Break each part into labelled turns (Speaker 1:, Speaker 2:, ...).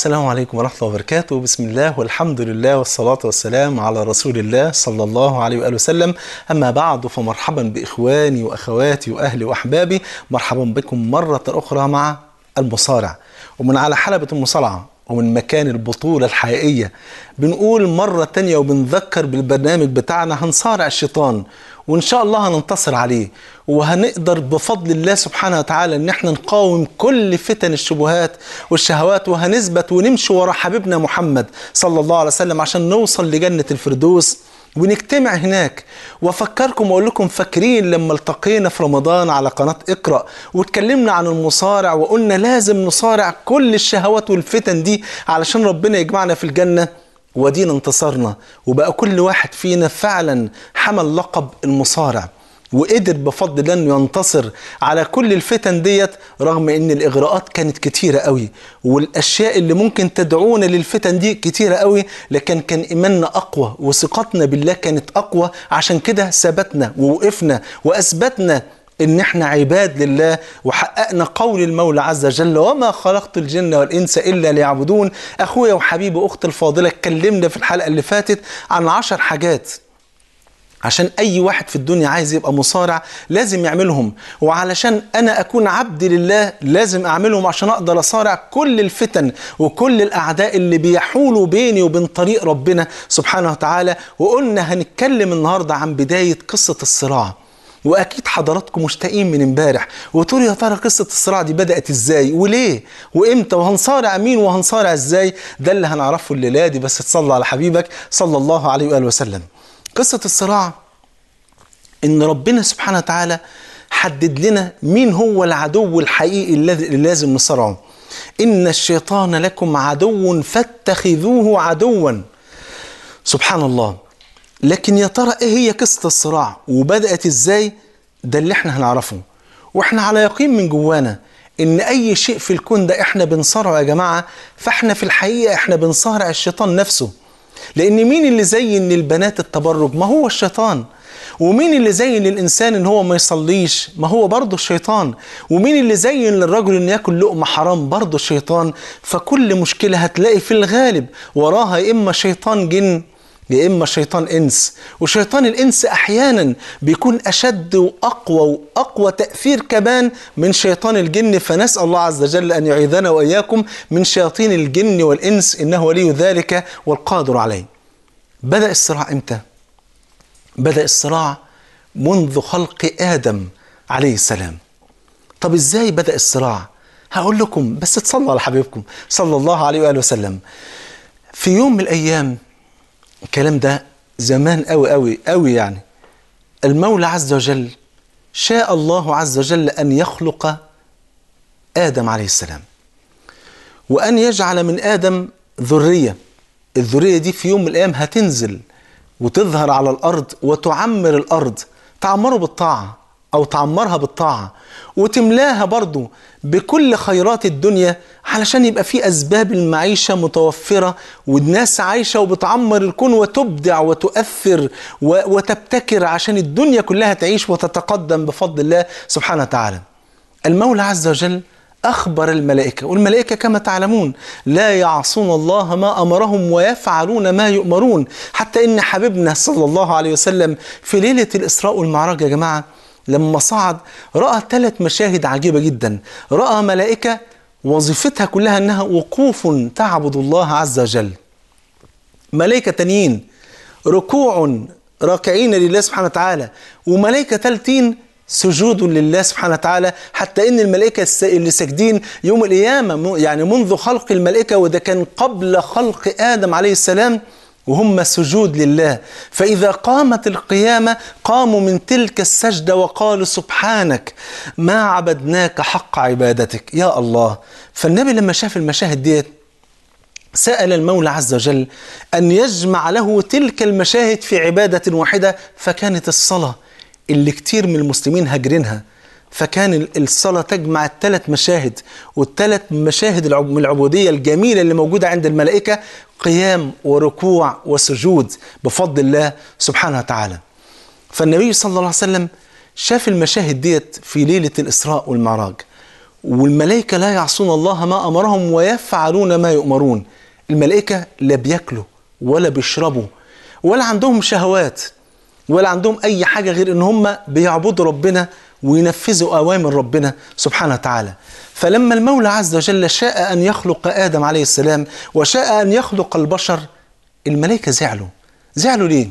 Speaker 1: السلام عليكم ورحمة الله وبركاته بسم الله والحمد لله والصلاة والسلام على رسول الله صلى الله عليه وآله وسلم أما بعد فمرحبا بإخواني وأخواتي وأهلي وأحبابي مرحبا بكم مرة أخرى مع المصارع ومن على حلبة المصارعة ومن مكان البطولة الحقيقية بنقول مرة تانية وبنذكر بالبرنامج بتاعنا هنصارع الشيطان وإن شاء الله هننتصر عليه وهنقدر بفضل الله سبحانه وتعالى إن احنا نقاوم كل فتن الشبهات والشهوات وهنثبت ونمشي ورا حبيبنا محمد صلى الله عليه وسلم عشان نوصل لجنة الفردوس ونجتمع هناك وافكركم واقول لكم فاكرين لما التقينا في رمضان على قناه اقرا واتكلمنا عن المصارع وقلنا لازم نصارع كل الشهوات والفتن دي علشان ربنا يجمعنا في الجنه ودينا انتصرنا وبقى كل واحد فينا فعلا حمل لقب المصارع وقدر بفضل الله انه ينتصر على كل الفتن ديت رغم ان الاغراءات كانت كتيره قوي والاشياء اللي ممكن تدعونا للفتن دي كتيره قوي لكن كان ايماننا اقوى وثقتنا بالله كانت اقوى عشان كده ثبتنا ووقفنا واثبتنا ان احنا عباد لله وحققنا قول المولى عز وجل وما خلقت الجن والانس الا ليعبدون اخويا وحبيبي اختي الفاضله اتكلمنا في الحلقه اللي فاتت عن عشر حاجات عشان اي واحد في الدنيا عايز يبقى مصارع لازم يعملهم وعلشان انا اكون عبد لله لازم اعملهم عشان اقدر اصارع كل الفتن وكل الاعداء اللي بيحولوا بيني وبين طريق ربنا سبحانه وتعالى وقلنا هنتكلم النهارده عن بدايه قصه الصراع واكيد حضراتكم مشتاقين من امبارح وتقولوا يا ترى قصه الصراع دي بدات ازاي وليه وامتى وهنصارع مين وهنصارع ازاي ده اللي هنعرفه الليله دي بس تصلى على حبيبك صلى الله عليه واله وسلم قصة الصراع إن ربنا سبحانه وتعالى حدد لنا مين هو العدو الحقيقي الذي لازم نصارعه إن الشيطان لكم عدو فاتخذوه عدوا سبحان الله لكن يا ترى إيه هي قصة الصراع وبدأت إزاي ده اللي إحنا هنعرفه وإحنا على يقين من جوانا إن أي شيء في الكون ده إحنا بنصارعه يا جماعة فإحنا في الحقيقة إحنا بنصارع الشيطان نفسه لان مين اللي زين للبنات التبرج ما هو الشيطان ومين اللي زين للانسان ان هو ما يصليش ما هو برضه الشيطان ومين اللي زين للرجل ان ياكل لقمه حرام برضه الشيطان فكل مشكله هتلاقي في الغالب وراها يا اما شيطان جن يا اما شيطان انس وشيطان الانس احيانا بيكون اشد واقوى واقوى تاثير كمان من شيطان الجن فنسال الله عز وجل ان يعيذنا واياكم من شياطين الجن والانس انه ولي ذلك والقادر عليه. بدا الصراع امتى؟ بدا الصراع منذ خلق ادم عليه السلام. طب ازاي بدا الصراع؟ هقول لكم بس تصلوا على حبيبكم صلى الله عليه واله وسلم. في يوم من الايام الكلام ده زمان قوي قوي قوي يعني المولى عز وجل شاء الله عز وجل ان يخلق ادم عليه السلام وان يجعل من ادم ذريه الذريه دي في يوم من الايام هتنزل وتظهر على الارض وتعمر الارض تعمره بالطاعه او تعمرها بالطاعه وتملاها برضو بكل خيرات الدنيا علشان يبقى في اسباب المعيشه متوفره والناس عايشه وبتعمر الكون وتبدع وتؤثر وتبتكر عشان الدنيا كلها تعيش وتتقدم بفضل الله سبحانه وتعالى. المولى عز وجل اخبر الملائكه والملائكه كما تعلمون لا يعصون الله ما امرهم ويفعلون ما يؤمرون حتى ان حبيبنا صلى الله عليه وسلم في ليله الاسراء والمعراج يا جماعه لما صعد راى ثلاث مشاهد عجيبه جدا راى ملائكه وظيفتها كلها انها وقوف تعبد الله عز وجل ملائكه تانيين ركوع راكعين لله سبحانه وتعالى وملائكه ثالثين سجود لله سبحانه وتعالى حتى ان الملائكه اللي ساجدين يوم القيامه يعني منذ خلق الملائكه وده كان قبل خلق ادم عليه السلام وهم سجود لله فإذا قامت القيامة قاموا من تلك السجدة وقالوا سبحانك ما عبدناك حق عبادتك يا الله فالنبي لما شاف المشاهد ديت سأل المولى عز وجل أن يجمع له تلك المشاهد في عبادة واحدة فكانت الصلاة اللي كتير من المسلمين هاجرينها فكان الصلاة تجمع الثلاث مشاهد والثلاث مشاهد من العبودية الجميلة اللي موجودة عند الملائكة قيام وركوع وسجود بفضل الله سبحانه وتعالى فالنبي صلى الله عليه وسلم شاف المشاهد ديت في ليلة الإسراء والمعراج والملائكة لا يعصون الله ما أمرهم ويفعلون ما يؤمرون الملائكة لا بياكلوا ولا بيشربوا ولا عندهم شهوات ولا عندهم أي حاجة غير إن هم بيعبدوا ربنا وينفذوا أوامر ربنا سبحانه وتعالى فلما المولى عز وجل شاء أن يخلق آدم عليه السلام وشاء أن يخلق البشر الملائكة زعلوا زعلوا ليه؟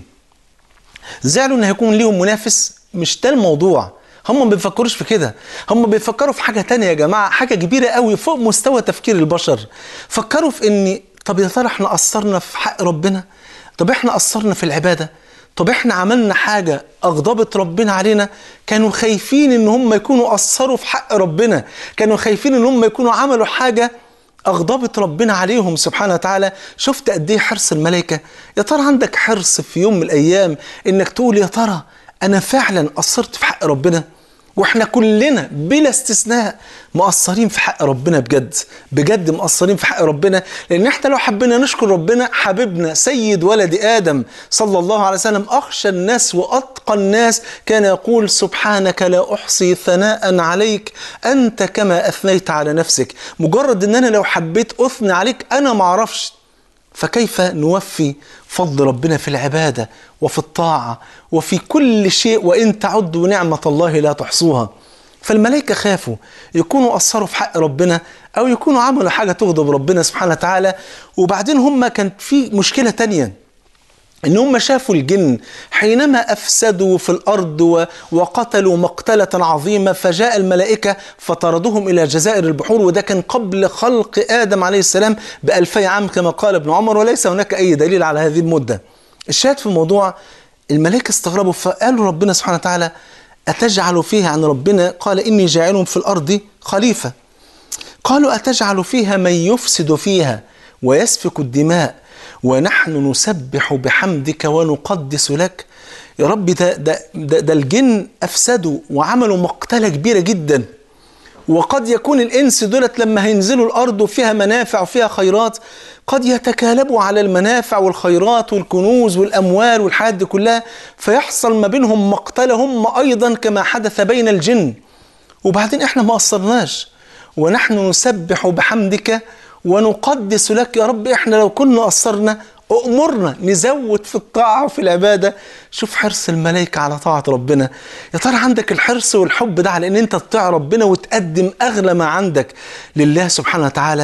Speaker 1: زعلوا ان هيكون ليهم منافس مش ده الموضوع هم ما بيفكروش في كده هم بيفكروا في حاجة تانية يا جماعة حاجة كبيرة قوي فوق مستوى تفكير البشر فكروا في ان طب يا ترى احنا قصرنا في حق ربنا طب احنا قصرنا في العبادة طب احنا عملنا حاجة أغضبت ربنا علينا كانوا خايفين ان هم يكونوا قصروا في حق ربنا كانوا خايفين ان هم يكونوا عملوا حاجة أغضبت ربنا عليهم سبحانه وتعالى شفت قد إيه حرص الملائكة يا ترى عندك حرص في يوم من الأيام إنك تقول يا ترى أنا فعلا قصرت في حق ربنا واحنا كلنا بلا استثناء مقصرين في حق ربنا بجد بجد مقصرين في حق ربنا لان احنا لو حبينا نشكر ربنا حبيبنا سيد ولد ادم صلى الله عليه وسلم اخشى الناس واتقى الناس كان يقول سبحانك لا احصي ثناء عليك انت كما اثنيت على نفسك مجرد ان انا لو حبيت اثني عليك انا ما اعرفش فكيف نوفي فضل ربنا في العبادة وفي الطاعة وفي كل شيء وإن تعدوا نعمة الله لا تحصوها فالملائكة خافوا يكونوا قصروا في حق ربنا أو يكونوا عملوا حاجة تغضب ربنا سبحانه وتعالى وبعدين هم كانت في مشكلة تانية ان هم شافوا الجن حينما افسدوا في الارض وقتلوا مقتله عظيمه فجاء الملائكه فطردوهم الى جزائر البحور وده كان قبل خلق ادم عليه السلام بألفي عام كما قال ابن عمر وليس هناك اي دليل على هذه المده. الشاهد في الموضوع الملائكه استغربوا فقالوا ربنا سبحانه وتعالى اتجعل فيها عن ربنا قال اني جاعل في الارض خليفه. قالوا اتجعل فيها من يفسد فيها ويسفك الدماء ونحن نسبح بحمدك ونقدس لك يا رب ده, ده, ده, ده الجن أفسدوا وعملوا مقتلة كبيرة جدا وقد يكون الإنس دولت لما هينزلوا الأرض وفيها منافع وفيها خيرات قد يتكالبوا على المنافع والخيرات والكنوز والأموال والحاجات دي كلها فيحصل ما بينهم مقتلة هم أيضا كما حدث بين الجن وبعدين إحنا ما قصرناش ونحن نسبح بحمدك ونقدس لك يا رب احنا لو كنا قصرنا أمرنا نزود في الطاعة وفي العبادة شوف حرص الملائكة على طاعة ربنا يا ترى عندك الحرص والحب ده على ان انت تطيع ربنا وتقدم اغلى ما عندك لله سبحانه وتعالى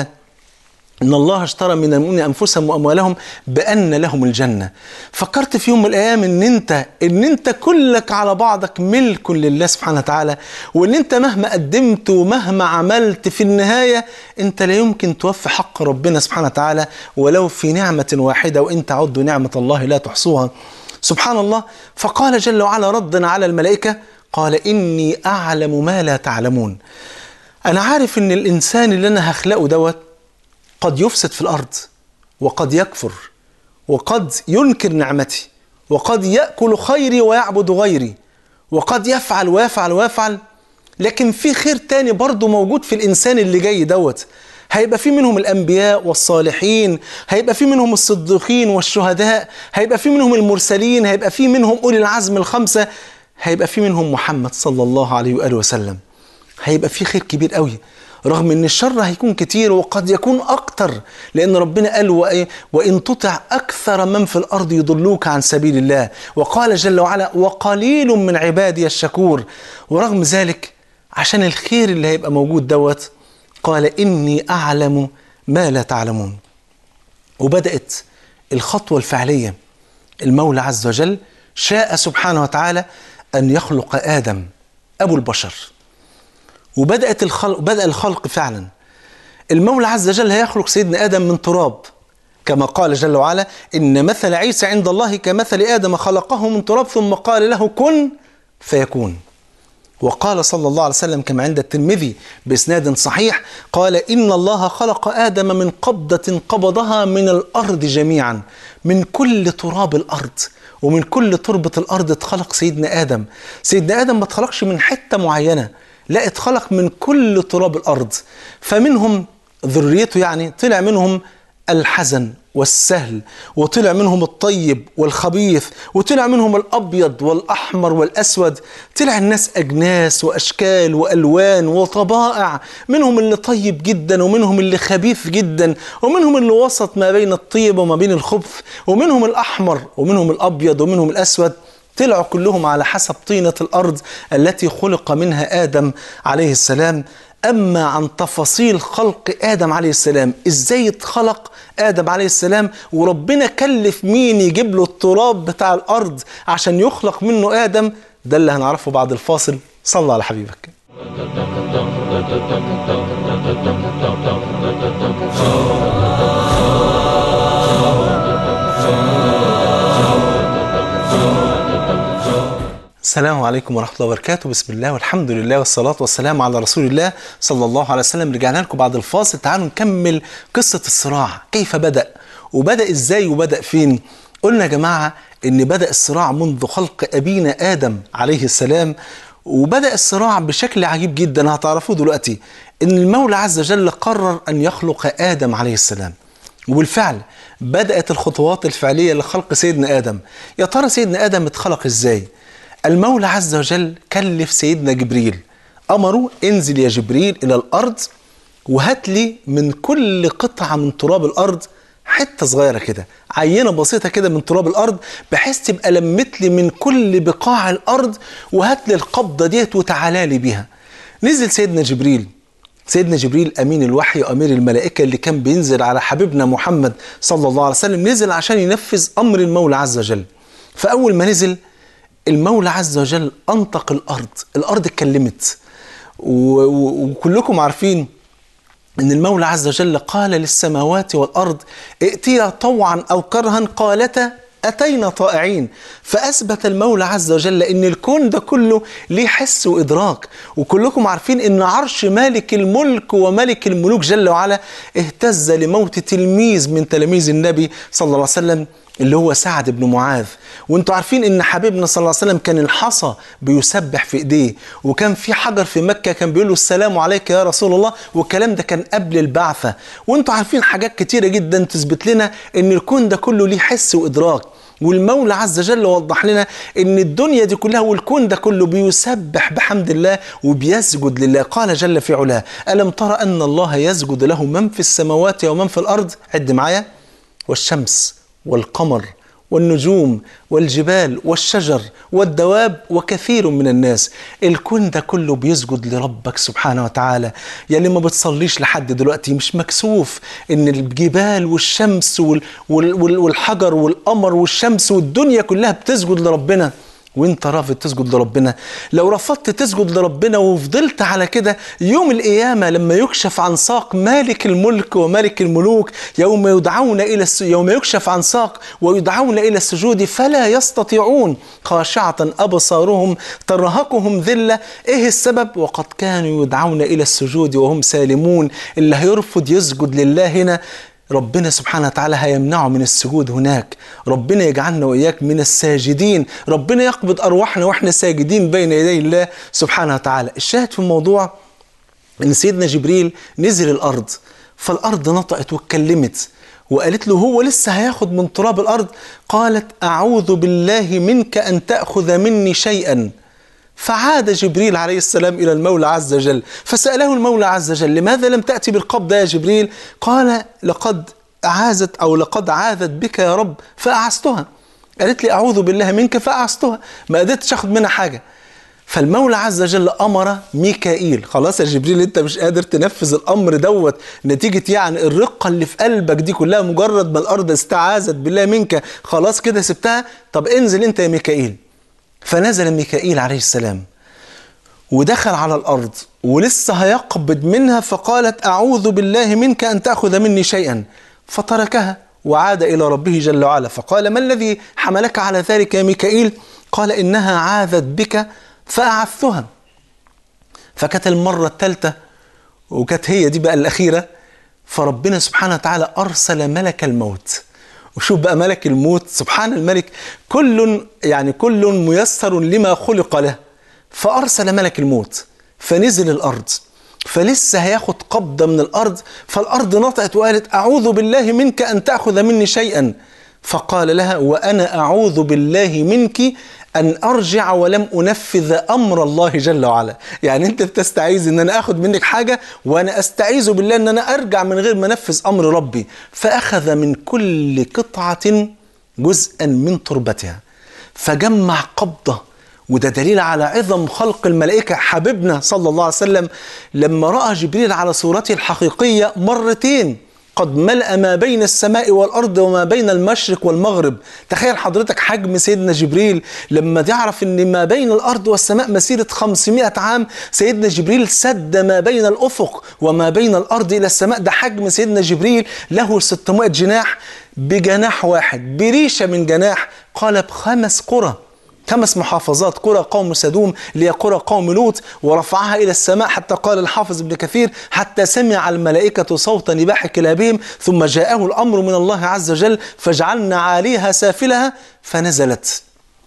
Speaker 1: إن الله اشترى من المؤمنين أنفسهم وأموالهم بأن لهم الجنة فكرت في يوم من الأيام إن أنت إن أنت كلك على بعضك ملك لله سبحانه وتعالى وإن أنت مهما قدمت ومهما عملت في النهاية أنت لا يمكن توفي حق ربنا سبحانه وتعالى ولو في نعمة واحدة وإن تعدوا نعمة الله لا تحصوها سبحان الله فقال جل وعلا ردا على الملائكة قال إني أعلم ما لا تعلمون أنا عارف إن الإنسان اللي أنا هخلقه دوت قد يفسد في الارض وقد يكفر وقد ينكر نعمتي وقد ياكل خيري ويعبد غيري وقد يفعل ويفعل ويفعل لكن في خير تاني برضه موجود في الانسان اللي جاي دوت هيبقى في منهم الانبياء والصالحين هيبقى في منهم الصديقين والشهداء هيبقى في منهم المرسلين هيبقى في منهم اولي العزم الخمسه هيبقى في منهم محمد صلى الله عليه واله وسلم هيبقى في خير كبير قوي رغم ان الشر هيكون كتير وقد يكون اكتر لان ربنا قال وان تطع اكثر من في الارض يضلوك عن سبيل الله وقال جل وعلا وقليل من عبادي الشكور ورغم ذلك عشان الخير اللي هيبقى موجود دوت قال اني اعلم ما لا تعلمون وبدات الخطوه الفعليه المولى عز وجل شاء سبحانه وتعالى ان يخلق ادم ابو البشر وبدأت الخلق بدأ الخلق فعلا المولى عز وجل هيخلق سيدنا آدم من تراب كما قال جل وعلا إن مثل عيسى عند الله كمثل آدم خلقه من تراب ثم قال له كن فيكون وقال صلى الله عليه وسلم كما عند الترمذي بإسناد صحيح قال إن الله خلق آدم من قبضة قبضها من الأرض جميعا من كل تراب الأرض ومن كل تربة الأرض اتخلق سيدنا آدم سيدنا آدم ما اتخلقش من حتة معينة لا اتخلق من كل تراب الارض فمنهم ذريته يعني طلع منهم الحزن والسهل وطلع منهم الطيب والخبيث وطلع منهم الأبيض والأحمر والأسود طلع الناس أجناس وأشكال وألوان وطبائع منهم اللي طيب جدا ومنهم اللي خبيث جدا ومنهم اللي وسط ما بين الطيب وما بين الخبث ومنهم الأحمر ومنهم الأبيض ومنهم الأسود طلعوا كلهم على حسب طينة الأرض التي خلق منها آدم عليه السلام أما عن تفاصيل خلق آدم عليه السلام إزاي اتخلق آدم عليه السلام وربنا كلف مين يجيب له التراب بتاع الأرض عشان يخلق منه آدم ده اللي هنعرفه بعد الفاصل صلى على حبيبك السلام عليكم ورحمة الله وبركاته بسم الله والحمد لله والصلاة والسلام على رسول الله صلى الله عليه وسلم رجعنا لكم بعد الفاصل تعالوا نكمل قصة الصراع كيف بدأ وبدأ ازاي وبدأ فين قلنا يا جماعة ان بدأ الصراع منذ خلق أبينا آدم عليه السلام وبدأ الصراع بشكل عجيب جدا هتعرفوه دلوقتي ان المولى عز وجل قرر ان يخلق آدم عليه السلام وبالفعل بدأت الخطوات الفعلية لخلق سيدنا آدم يا ترى سيدنا آدم اتخلق ازاي المولى عز وجل كلف سيدنا جبريل أمره انزل يا جبريل إلى الأرض وهات لي من كل قطعة من تراب الأرض حتة صغيرة كده عينة بسيطة كده من تراب الأرض بحيث تبقى لمت لي من كل بقاع الأرض وهات لي القبضة ديت وتعالى لي بيها نزل سيدنا جبريل سيدنا جبريل أمين الوحي وأمير الملائكة اللي كان بينزل على حبيبنا محمد صلى الله عليه وسلم نزل عشان ينفذ أمر المولى عز وجل فأول ما نزل المولى عز وجل أنطق الأرض الأرض اتكلمت وكلكم عارفين ان المولى عز وجل قال للسماوات والارض ائتيا طوعا او كرها قالتا اتينا طائعين فاثبت المولى عز وجل ان الكون ده كله ليه حس وادراك وكلكم عارفين ان عرش مالك الملك وملك الملوك جل وعلا اهتز لموت تلميذ من تلاميذ النبي صلى الله عليه وسلم اللي هو سعد بن معاذ وانتوا عارفين ان حبيبنا صلى الله عليه وسلم كان الحصى بيسبح في ايديه وكان في حجر في مكه كان بيقول له السلام عليك يا رسول الله والكلام ده كان قبل البعثه وانتوا عارفين حاجات كتيره جدا تثبت لنا ان الكون ده كله ليه حس وادراك والمولى عز وجل وضح لنا ان الدنيا دي كلها والكون ده كله بيسبح بحمد الله وبيسجد لله قال جل في علاه الم ترى ان الله يسجد له من في السماوات ومن في الارض عد معايا والشمس والقمر والنجوم والجبال والشجر والدواب وكثير من الناس الكون ده كله بيسجد لربك سبحانه وتعالى يا اللي ما بتصليش لحد دلوقتي مش مكسوف ان الجبال والشمس وال وال وال والحجر والقمر والشمس والدنيا كلها بتسجد لربنا وانت رافض تسجد لربنا لو رفضت تسجد لربنا وفضلت على كده يوم القيامة لما يكشف عن ساق مالك الملك وملك الملوك يوم يدعون إلى الس... يوم يكشف عن ساق ويدعون إلى السجود فلا يستطيعون خاشعة أبصارهم ترهقهم ذلة إيه السبب وقد كانوا يدعون إلى السجود وهم سالمون اللي هيرفض يسجد لله هنا ربنا سبحانه وتعالى هيمنعه من السجود هناك ربنا يجعلنا وإياك من الساجدين ربنا يقبض أرواحنا وإحنا ساجدين بين يدي الله سبحانه وتعالى الشاهد في الموضوع أن سيدنا جبريل نزل الأرض فالأرض نطقت واتكلمت وقالت له هو لسه هياخد من تراب الأرض قالت أعوذ بالله منك أن تأخذ مني شيئا فعاد جبريل عليه السلام إلى المولى عز وجل فسأله المولى عز وجل لماذا لم تأتي بالقبضة يا جبريل قال لقد عازت أو لقد عاذت بك يا رب فأعزتها قالت لي أعوذ بالله منك فأعزتها ما قدرتش أخذ منها حاجة فالمولى عز وجل أمر ميكائيل خلاص يا جبريل أنت مش قادر تنفذ الأمر دوت نتيجة يعني الرقة اللي في قلبك دي كلها مجرد ما الأرض استعاذت بالله منك خلاص كده سبتها طب انزل أنت يا ميكائيل فنزل ميكائيل عليه السلام ودخل على الأرض ولسه هيقبض منها فقالت أعوذ بالله منك أن تأخذ مني شيئا فتركها وعاد إلى ربه جل وعلا فقال ما الذي حملك على ذلك يا ميكائيل قال إنها عاذت بك فأعثها فكانت المرة الثالثة وكانت هي دي بقى الأخيرة فربنا سبحانه وتعالى أرسل ملك الموت وشوف بقى ملك الموت سبحان الملك كل يعني كل ميسر لما خلق له فأرسل ملك الموت فنزل الأرض فلسه هياخد قبضة من الأرض فالأرض نطقت وقالت أعوذ بالله منك أن تأخذ مني شيئا فقال لها وأنا أعوذ بالله منك أن أرجع ولم أنفذ أمر الله جل وعلا يعني أنت بتستعيذ أن أنا أخذ منك حاجة وأنا أستعيذ بالله أن أنا أرجع من غير ما أنفذ أمر ربي فأخذ من كل قطعة جزءا من تربتها فجمع قبضة وده دليل على عظم خلق الملائكة حبيبنا صلى الله عليه وسلم لما رأى جبريل على صورته الحقيقية مرتين قد ملأ ما بين السماء والأرض وما بين المشرق والمغرب تخيل حضرتك حجم سيدنا جبريل لما تعرف أن ما بين الأرض والسماء مسيرة 500 عام سيدنا جبريل سد ما بين الأفق وما بين الأرض إلى السماء ده حجم سيدنا جبريل له 600 جناح بجناح واحد بريشة من جناح قال بخمس قرى خمس محافظات قرى قوم سدوم اللي هي قرى قوم لوط ورفعها الى السماء حتى قال الحافظ ابن كثير حتى سمع الملائكه صوت نباح كلابهم ثم جاءه الامر من الله عز وجل فجعلنا عاليها سافلها فنزلت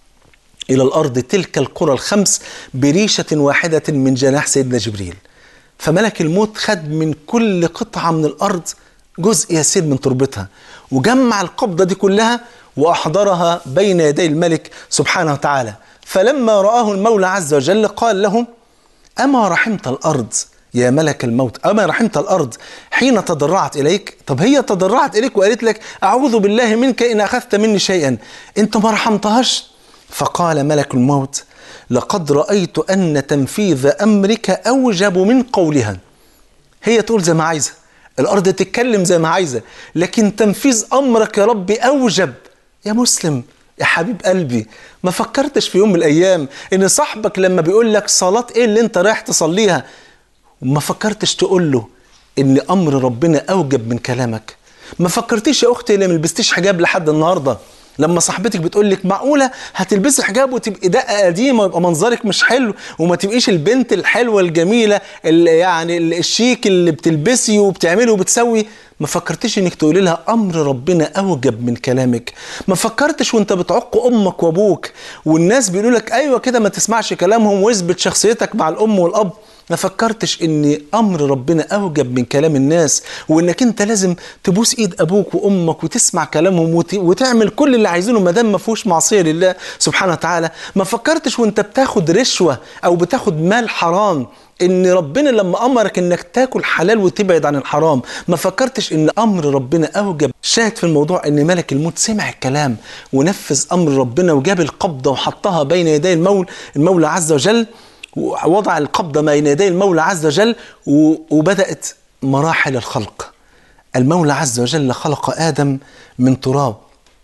Speaker 1: الى الارض تلك القرى الخمس بريشه واحده من جناح سيدنا جبريل فملك الموت خد من كل قطعه من الارض جزء يسير من تربتها وجمع القبضه دي كلها واحضرها بين يدي الملك سبحانه وتعالى فلما راه المولى عز وجل قال له اما رحمت الارض يا ملك الموت اما رحمت الارض حين تضرعت اليك طب هي تضرعت اليك وقالت لك اعوذ بالله منك ان اخذت مني شيئا انت ما رحمتهاش فقال ملك الموت لقد رايت ان تنفيذ امرك اوجب من قولها هي تقول زي ما عايزه الارض تتكلم زي ما عايزه لكن تنفيذ امرك يا ربي اوجب يا مسلم يا حبيب قلبي ما فكرتش في يوم من الايام ان صاحبك لما بيقول لك صلاه ايه اللي انت رايح تصليها ما فكرتش تقول له ان امر ربنا اوجب من كلامك ما فكرتيش يا اختي اللي ما لبستيش حجاب لحد النهارده لما صاحبتك بتقول لك معقوله هتلبسي حجاب وتبقي دقه قديمه ويبقى منظرك مش حلو وما تبقيش البنت الحلوه الجميله اللي يعني الشيك اللي بتلبسي وبتعملي وبتسوي ما فكرتش انك تقولي لها امر ربنا اوجب من كلامك ما فكرتش وانت بتعق امك وابوك والناس بيقولوا لك ايوه كده ما تسمعش كلامهم واثبت شخصيتك مع الام والاب ما فكرتش ان امر ربنا اوجب من كلام الناس وانك انت لازم تبوس ايد ابوك وامك وتسمع كلامهم وت... وتعمل كل اللي عايزينه ما دام ما فيهوش معصيه لله سبحانه وتعالى ما فكرتش وانت بتاخد رشوه او بتاخد مال حرام ان ربنا لما امرك انك تاكل حلال وتبعد عن الحرام ما فكرتش ان امر ربنا اوجب شاهد في الموضوع ان ملك الموت سمع الكلام ونفذ امر ربنا وجاب القبضه وحطها بين يدي المولى المولى عز وجل ووضع القبضة بين يدي المولى عز وجل وبدأت مراحل الخلق المولى عز وجل خلق آدم من تراب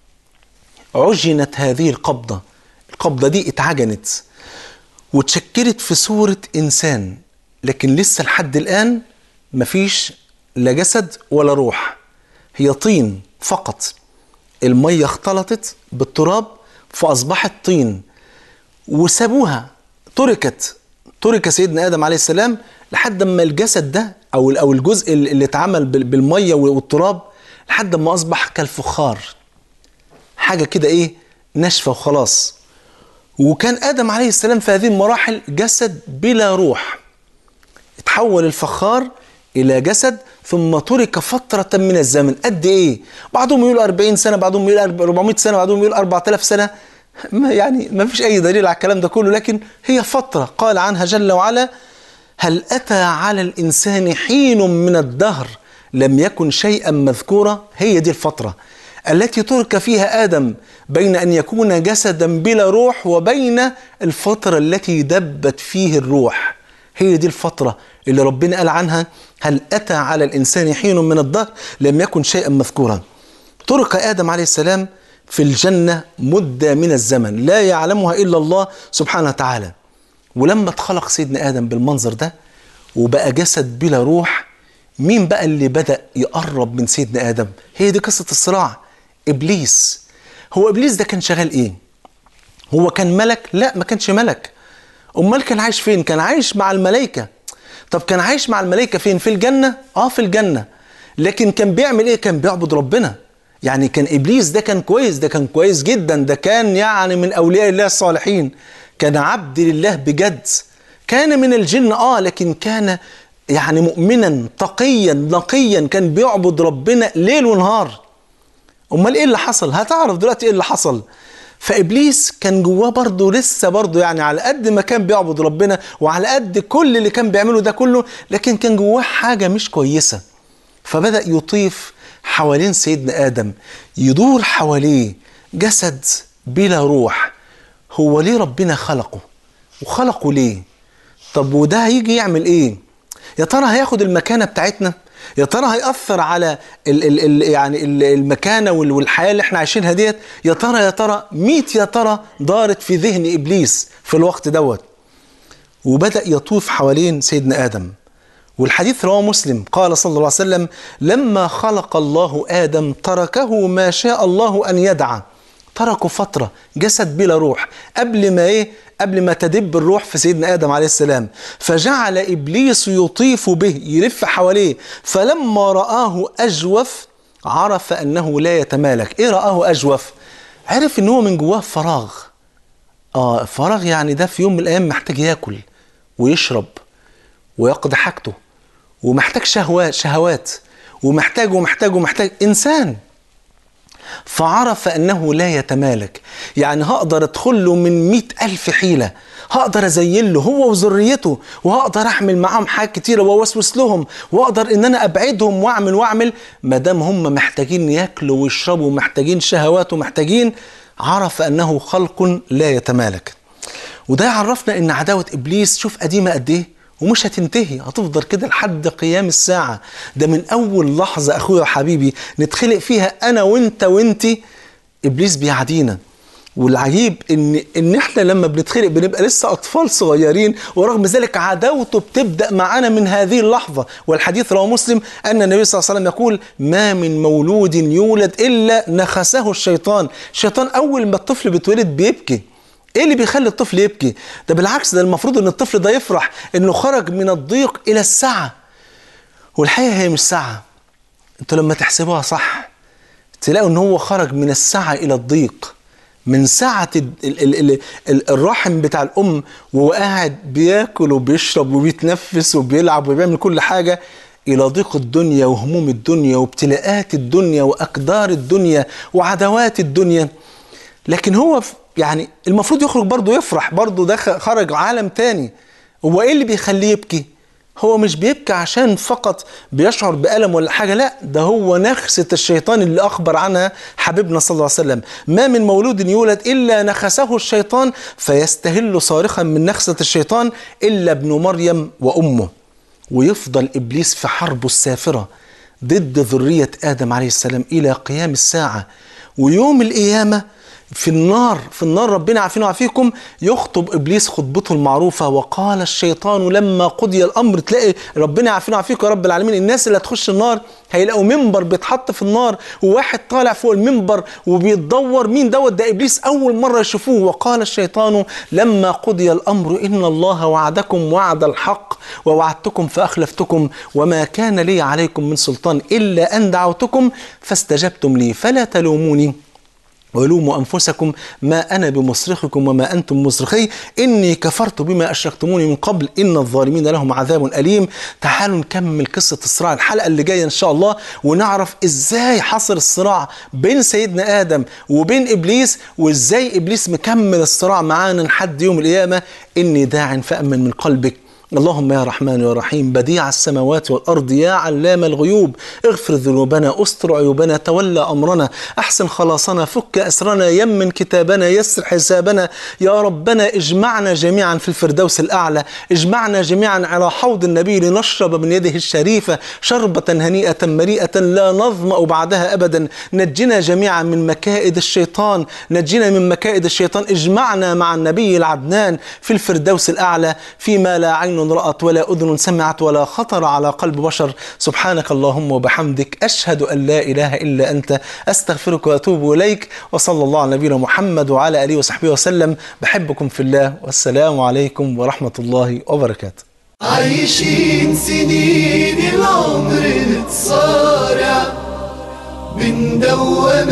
Speaker 1: عجنت هذه القبضة القبضة دي اتعجنت وتشكلت في صورة إنسان لكن لسه لحد الآن مفيش لا جسد ولا روح هي طين فقط المية اختلطت بالتراب فأصبحت طين وسابوها تركت ترك سيدنا ادم عليه السلام لحد ما الجسد ده او او الجزء اللي اتعمل بالميه والتراب لحد ما اصبح كالفخار حاجه كده ايه ناشفه وخلاص وكان ادم عليه السلام في هذه المراحل جسد بلا روح اتحول الفخار الى جسد ثم ترك فترة من الزمن قد ايه بعضهم يقول 40 سنة بعضهم يقول 400 سنة بعضهم يقول 4000 سنة ما يعني ما فيش أي دليل على الكلام ده كله لكن هي فترة قال عنها جل وعلا هل أتى على الإنسان حين من الدهر لم يكن شيئا مذكورا هي دي الفترة التي ترك فيها آدم بين أن يكون جسدا بلا روح وبين الفترة التي دبت فيه الروح هي دي الفترة اللي ربنا قال عنها هل أتى على الإنسان حين من الدهر لم يكن شيئا مذكورا ترك آدم عليه السلام في الجنة مدة من الزمن لا يعلمها إلا الله سبحانه وتعالى ولما اتخلق سيدنا آدم بالمنظر ده وبقى جسد بلا روح مين بقى اللي بدأ يقرب من سيدنا آدم هي دي قصة الصراع إبليس هو إبليس ده كان شغال إيه هو كان ملك لا ما كانش ملك أمال كان عايش فين كان عايش مع الملائكة طب كان عايش مع الملائكة فين في الجنة اه في الجنة لكن كان بيعمل ايه كان بيعبد ربنا يعني كان ابليس ده كان كويس ده كان كويس جدا ده كان يعني من اولياء الله الصالحين كان عبد لله بجد كان من الجن اه لكن كان يعني مؤمنا تقيا نقيا كان بيعبد ربنا ليل ونهار امال ايه اللي حصل هتعرف دلوقتي ايه اللي حصل فابليس كان جواه برضه لسه برضه يعني على قد ما كان بيعبد ربنا وعلى قد كل اللي كان بيعمله ده كله لكن كان جواه حاجه مش كويسه فبدا يطيف حوالين سيدنا ادم يدور حواليه جسد بلا روح هو ليه ربنا خلقه وخلقه ليه طب وده هيجي يعمل ايه يا ترى هياخد المكانه بتاعتنا يا ترى هيأثر على ال ال ال يعني ال المكانه وال- والحياه اللي احنا عايشينها ديت يا ترى يا ترى 100 يا ترى دارت في ذهن ابليس في الوقت دوت وبدأ يطوف حوالين سيدنا آدم والحديث رواه مسلم قال صلى الله عليه وسلم لما خلق الله آدم تركه ما شاء الله أن يدعى تركه فترة جسد بلا روح قبل ما إيه قبل ما تدب الروح في سيدنا آدم عليه السلام فجعل إبليس يطيف به يلف حواليه فلما رآه أجوف عرف أنه لا يتمالك إيه رآه أجوف عرف أنه من جواه فراغ اه فراغ يعني ده في يوم من الايام محتاج ياكل ويشرب ويقضي حاجته ومحتاج شهوات شهوات ومحتاج ومحتاج ومحتاج انسان فعرف أنه لا يتمالك يعني هقدر أدخل له من مئة ألف حيلة هقدر أزين له هو وذريته وهقدر أعمل معاهم حاجات كتيرة وأوسوس لهم وأقدر إن أنا أبعدهم وأعمل وأعمل ما دام هم محتاجين ياكلوا ويشربوا محتاجين شهوات ومحتاجين عرف أنه خلق لا يتمالك وده يعرفنا ان عداوه ابليس شوف قديمه قد ايه ومش هتنتهي هتفضل كده لحد قيام الساعه ده من اول لحظه اخويا وحبيبي نتخلق فيها انا وانت وانتي ابليس بيعادينا والعجيب ان ان احنا لما بنتخلق بنبقى لسه اطفال صغيرين ورغم ذلك عداوته بتبدا معانا من هذه اللحظه والحديث رواه مسلم ان النبي صلى الله عليه وسلم يقول ما من مولود يولد الا نخسه الشيطان الشيطان اول ما الطفل بيتولد بيبكي ايه اللي بيخلي الطفل يبكي ده بالعكس ده المفروض ان الطفل ده يفرح انه خرج من الضيق الى السعه والحقيقه هي مش سعه انتوا لما تحسبوها صح تلاقوا ان هو خرج من السعه الى الضيق من سعة ال ال ال ال ال الرحم بتاع الأم وهو قاعد بياكل وبيشرب وبيتنفس وبيلعب وبيعمل كل حاجة إلى ضيق الدنيا وهموم الدنيا وابتلاءات الدنيا وأقدار الدنيا وعدوات الدنيا لكن هو ف- يعني المفروض يخرج برضه يفرح برضه ده خ- خرج عالم تاني هو ايه اللي بيخليه يبكي هو مش بيبكي عشان فقط بيشعر بألم ولا حاجة لا ده هو نخسة الشيطان اللي أخبر عنها حبيبنا صلى الله عليه وسلم ما من مولود يولد إلا نخسه الشيطان فيستهل صارخا من نخسة الشيطان إلا ابن مريم وأمه ويفضل ابليس في حربه السافره ضد ذريه ادم عليه السلام الى قيام الساعه ويوم القيامه في النار في النار ربنا عافينا وعافيكم يخطب ابليس خطبته المعروفه وقال الشيطان لما قضي الامر تلاقي ربنا عافينا وعافيكم يا رب العالمين الناس اللي هتخش النار هيلاقوا منبر بيتحط في النار وواحد طالع فوق المنبر وبيتدور مين دوت ده ابليس اول مره يشوفوه وقال الشيطان لما قضي الامر ان الله وعدكم وعد الحق ووعدتكم فاخلفتكم وما كان لي عليكم من سلطان الا ان دعوتكم فاستجبتم لي فلا تلوموني ولوموا أنفسكم ما أنا بمصرخكم وما أنتم مصرخي إني كفرت بما أشركتموني من قبل إن الظالمين لهم عذاب أليم تعالوا نكمل قصة الصراع الحلقة اللي جاية إن شاء الله ونعرف إزاي حصل الصراع بين سيدنا آدم وبين إبليس وإزاي إبليس مكمل الصراع معانا لحد يوم القيامة إني داع فأمن من قلبك اللهم يا رحمن يا رحيم بديع السماوات والأرض يا علام الغيوب اغفر ذنوبنا استر عيوبنا تولى أمرنا أحسن خلاصنا فك أسرنا يمن كتابنا يسر حسابنا يا ربنا اجمعنا جميعا في الفردوس الأعلى اجمعنا جميعا على حوض النبي لنشرب من يده الشريفة شربة هنيئة مريئة لا نظمأ بعدها أبدا نجنا جميعا من مكائد الشيطان نجنا من مكائد الشيطان اجمعنا مع النبي العدنان في الفردوس الأعلى فيما لا عين رأت ولا أذن سمعت ولا خطر على قلب بشر سبحانك اللهم وبحمدك أشهد أن لا إله إلا أنت أستغفرك وأتوب إليك وصلى الله على نبينا محمد وعلى آله وصحبه وسلم بحبكم في الله والسلام عليكم ورحمة الله وبركاته
Speaker 2: عايشين سنين العمر نتصارع بندور